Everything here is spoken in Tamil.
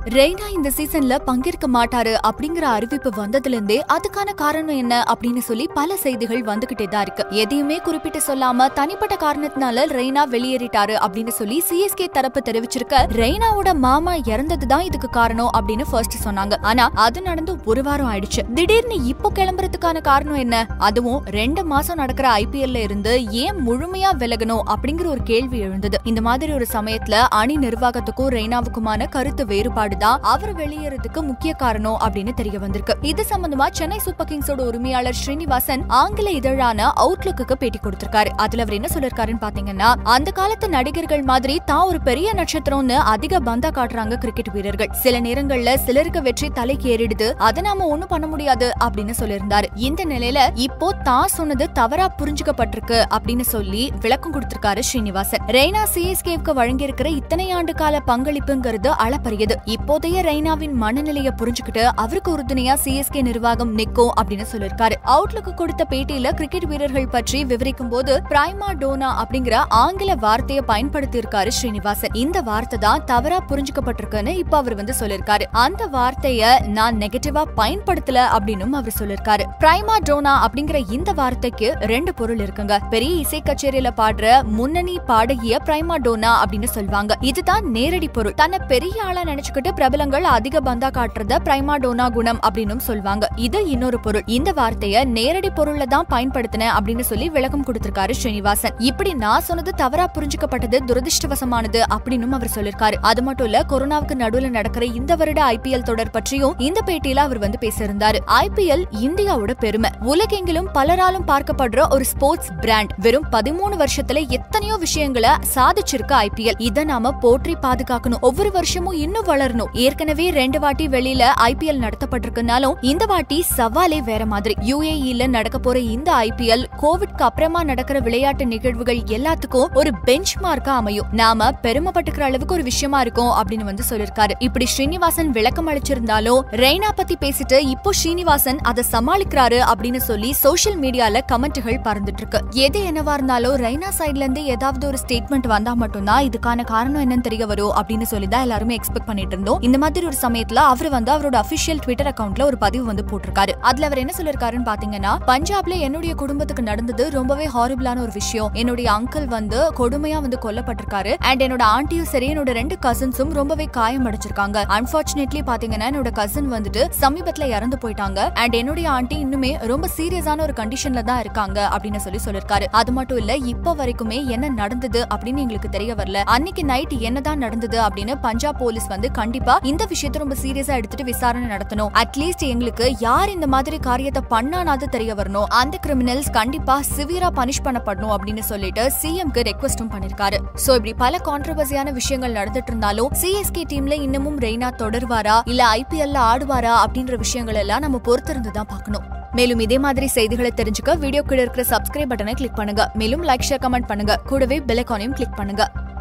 ரெய்னா இந்த சீசன்ல பங்கேற்க மாட்டாரு அப்படிங்கிற அறிவிப்பு வந்ததுல இருந்தே அதுக்கான காரணம் என்ன அப்படின்னு சொல்லி பல செய்திகள் வந்துகிட்டே தான் இருக்கு எதையுமே குறிப்பிட்டு சொல்லாம தனிப்பட்ட காரணத்தினால ரெய்னா வெளியேறிட்டாரு அப்படின்னு சொல்லி சிஎஸ்கே தரப்பு தெரிவிச்சிருக்க ரெய்னாவோட மாமா இறந்ததுதான் இதுக்கு காரணம் அப்படின்னு ஃபர்ஸ்ட் சொன்னாங்க ஆனா அது நடந்து ஒரு வாரம் ஆயிடுச்சு திடீர்னு இப்போ கிளம்புறதுக்கான காரணம் என்ன அதுவும் ரெண்டு மாசம் நடக்கிற ஐபிஎல்ல இருந்து ஏன் முழுமையா விலகணும் அப்படிங்கிற ஒரு கேள்வி எழுந்தது இந்த மாதிரி ஒரு சமயத்துல அணி நிர்வாகத்துக்கும் ரெய்னாவுக்குமான கருத்து வேறுபாடு தான் அவர் வெளியேறதுக்கு முக்கிய காரணம் அப்படின்னு தெரிய வந்திருக்கு இது சம்பந்தமா சென்னை சூப்பர் கிங்ஸோட உரிமையாளர் ஸ்ரீனிவாசன் ஆங்கில இதழான அவுட்லுக்கு பேட்டி கொடுத்திருக்காரு அதுல அவர் என்ன சொல்லிருக்காருன்னு பாத்தீங்கன்னா அந்த காலத்து நடிகர்கள் மாதிரி தான் ஒரு பெரிய நட்சத்திரம்னு அதிக பந்தா காட்டுறாங்க கிரிக்கெட் வீரர்கள் சில நேரங்கள்ல சிலருக்கு வெற்றி தலைக்கு ஏறிடுது அதை நாம ஒண்ணும் பண்ண முடியாது அப்படின்னு சொல்லியிருந்தாரு இந்த நிலையில இப்போ தான் சொன்னது தவறா புரிஞ்சுக்கப்பட்டிருக்கு அப்படின்னு சொல்லி விளக்கம் கொடுத்திருக்காரு ஸ்ரீனிவாசன் ரெய்னா சிஎஸ்கேவுக்கு வழங்கியிருக்கிற இத்தனை ஆண்டு கால பங்களிப்புங்கிறது அளப்பரியது இப்போதைய ரெய்னாவின் மனநிலையை புரிஞ்சுக்கிட்டு அவருக்கு உறுதுணையா சிஎஸ்கே நிர்வாகம் நிக்கும் அப்படின்னு சொல்லிருக்காரு அவுட்லுக்கு கொடுத்த பேட்டியில கிரிக்கெட் வீரர்கள் பற்றி விவரிக்கும் போது பிரைமா டோனா அப்படிங்கிற ஆங்கில வார்த்தையை பயன்படுத்தி இருக்காரு ஸ்ரீனிவாசன் இந்த வார்த்தை தான் தவறா புரிஞ்சுக்கப்பட்டிருக்குன்னு இப்ப அவர் வந்து சொல்லிருக்காரு அந்த வார்த்தைய நான் நெகட்டிவா பயன்படுத்தல அப்படின்னு அவர் சொல்லிருக்காரு பிரைமா டோனா அப்படிங்கிற இந்த வார்த்தைக்கு ரெண்டு பொருள் இருக்குங்க பெரிய இசை கச்சேரியில பாடுற முன்னணி பாடகிய பிரைமா டோனா அப்படின்னு சொல்லுவாங்க இதுதான் நேரடி பொருள் தன்னை பெரிய ஆளா நினைச்சுக்கிட்டு பிரபலங்கள் அதிக பந்தா காட்டுறத பிரைமா டோனா குணம் அப்படின்னு சொல்லுவாங்க இது இன்னொரு பொருள் இந்த வார்த்தைய நேரடி பொருள்ல தான் பயன்படுத்தின அப்படின்னு சொல்லி விளக்கம் கொடுத்திருக்காரு ஸ்ரீனிவாசன் இப்படி நான் சொன்னது தவறா புரிஞ்சுக்கப்பட்டது துரதிருஷ்டவசமானது அப்படின்னு அவர் சொல்லிருக்காரு அது மட்டும் இல்ல கொரோனாவுக்கு நடுவுல நடக்கிற இந்த வருட ஐபிஎல் தொடர் பற்றியும் இந்த பேட்டியில அவர் வந்து பேசியிருந்தாரு ஐபிஎல் இந்தியாவோட பெருமை உலகெங்கிலும் பலராலும் பார்க்கப்படுற ஒரு ஸ்போர்ட்ஸ் பிராண்ட் வெறும் பதிமூணு வருஷத்துல எத்தனையோ விஷயங்களை சாதிச்சிருக்கு ஐபிஎல் இத நாம போற்றி பாதுகாக்கணும் ஒவ்வொரு வருஷமும் இன்னும் வளரணும் ஏற்கனவே ரெண்டு வாட்டி வெளியில ஐபிஎல் நடத்தப்பட்டிருக்குனாலும் இந்த வாட்டி சவாலே வேற மாதிரி யுஏஇல நடக்க போற இந்த ஐபிஎல் கோவிட்க்கு அப்புறமா நடக்கிற விளையாட்டு நிகழ்வுகள் எல்லாத்துக்கும் ஒரு பெஞ்ச் மார்க்கா அமையும் நாம பெருமைப்பட்டுக்கிற அளவுக்கு ஒரு விஷயமா இருக்கும் அப்படின்னு வந்து சொல்லிருக்காரு இப்படி ஸ்ரீனிவாசன் விளக்கம் அளிச்சிருந்தாலும் ரெய்னா பத்தி பேசிட்டு இப்போ ஸ்ரீனிவாசன் அதை சமாளிக்கிறாரு அப்படின்னு சொல்லி சோஷியல் மீடியால கமெண்ட்கள் பறந்துட்டு இருக்கு எது என்னவா இருந்தாலும் ரெய்னா சைட்ல இருந்து ஏதாவது ஒரு ஸ்டேட்மெண்ட் வந்தா மட்டும்தான் இதுக்கான காரணம் என்னன்னு தெரிய வரும் அப்படின்னு சொல்லி தான் எல்லாருமே எக்ஸ்பெக்ட் பண்ணிட்டு இருந்தோம் இந்த மாதிரி ஒரு சமயத்துல அவர் வந்து அவரோட அபிஷியல் ட்விட்டர் அக்கவுண்ட்ல ஒரு பதிவு வந்து போட்டிருக்காரு அதுல அவர் என்ன சொல்லிருக்காருன்னு பாத்தீங்கன்னா பஞ்சாப்ல என்னுடைய குடும்பத்துக்கு நடந்தது ரொம்பவே ஹாரிபிளான ஒரு விஷயம் என்னுடைய அங்கிள் வந்து கொடுமையா வந்து கொல்லப்பட்டிருக்காரு அண்ட் என்னோட ஆண்டியும் சரி என்னோட ரெண்டு கசின்ஸும் ரொம்பவே காயம் அடைச்சிருக்காங்க அன்பார்ச்சுனேட்லி பாத்தீங்கன்னா என்னோட கசின் வந்துட்டு சமீபத்துல இறந்து போயிட்டாங்க அண்ட் என்னுடைய ஆண்டி இன்னுமே ரொம்ப சீரியஸான ஒரு கண்டிஷன்ல தான் இருக்காங்க அப்படின்னு சொல்லி சொல்லிருக்காரு அது மட்டும் இல்ல இப்ப வரைக்குமே என்ன நடந்தது அப்படின்னு எங்களுக்கு தெரிய வரல அன்னைக்கு நைட் என்னதான் நடந்தது அப்படின்னு பஞ்சாப் போலீஸ் வந்து கண்டிப்பா இந்த விஷயத்தை ரொம்ப சீரியஸா எடுத்துட்டு விசாரணை நடத்தணும் அட்லீஸ்ட் எங்களுக்கு யார் இந்த மாதிரி காரியத்தை பண்ணானாவது தெரிய வரணும் அந்த கிரிமினல்ஸ் கண்டிப்பா சிவியரா பனிஷ் பண்ணப்படணும் அப்படின்னு சொல்லிட்டு சிஎம்க்கு ரெக்வஸ்டும் பண்ணிருக்காரு சோ இப்படி பல கான்ட்ரவர்சியான விஷயங்கள் நடந்துட்டு இருந்தாலும் சிஎஸ்கே டீம்ல இன்னமும் ரெய்னா தொடர்வாரா இல்ல ஐபிஎல்ல ஆடுவாரா அப்படின்ற விஷயங்கள் எல்லாம் நம்ம பொறுத்திருந்து தான் பார்க்கணும் மேலும் இதே மாதிரி செய்திகளை தெரிஞ்சுக்க வீடியோ கீழ இருக்கிற சப்ஸ்கிரைப் பட்டனை கிளிக் பண்ணுங்க மேலும் லைக் ஷேர் கமெண்ட் பண்ணுங்க கூடவே பெல் ஐகானையும் கிளிக் பண்ணுங்க